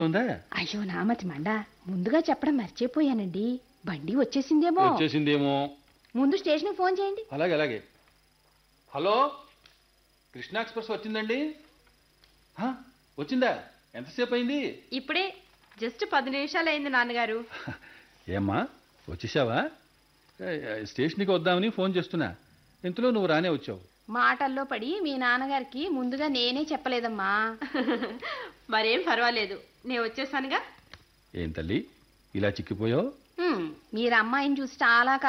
ఉందా అయ్యో నామతి మండ ముందుగా చెప్పడం మర్చిపోయానండి బండి వచ్చేసిందేమో వచ్చేసిందేమో ముందు స్టేషన్కి ఫోన్ చేయండి అలాగే అలాగే హలో కృష్ణ ఎక్స్ప్రెస్ వచ్చిందండి హ, వచ్చిందా ఎంతసేపు అయింది ఇప్పుడే జస్ట్ పది నిమిషాలు అయింది నాన్నగారు ఏమ్మా వచ్చేసావా ఏ, ఏ, స్టేషన్కి వద్దామని ఫోన్ చేస్తున్నా ఇంతలో నువ్వు రానే వచ్చావు మాటల్లో పడి మీ నాన్నగారికి ముందుగా నేనే చెప్పలేదమ్మా మరేం పర్వాలేదు నేను వచ్చేసానుగా ఏం తల్లి ఇలా చిక్కిపోయావు హ్మ్, మీరు అమ్మాయిని చూసి చాలా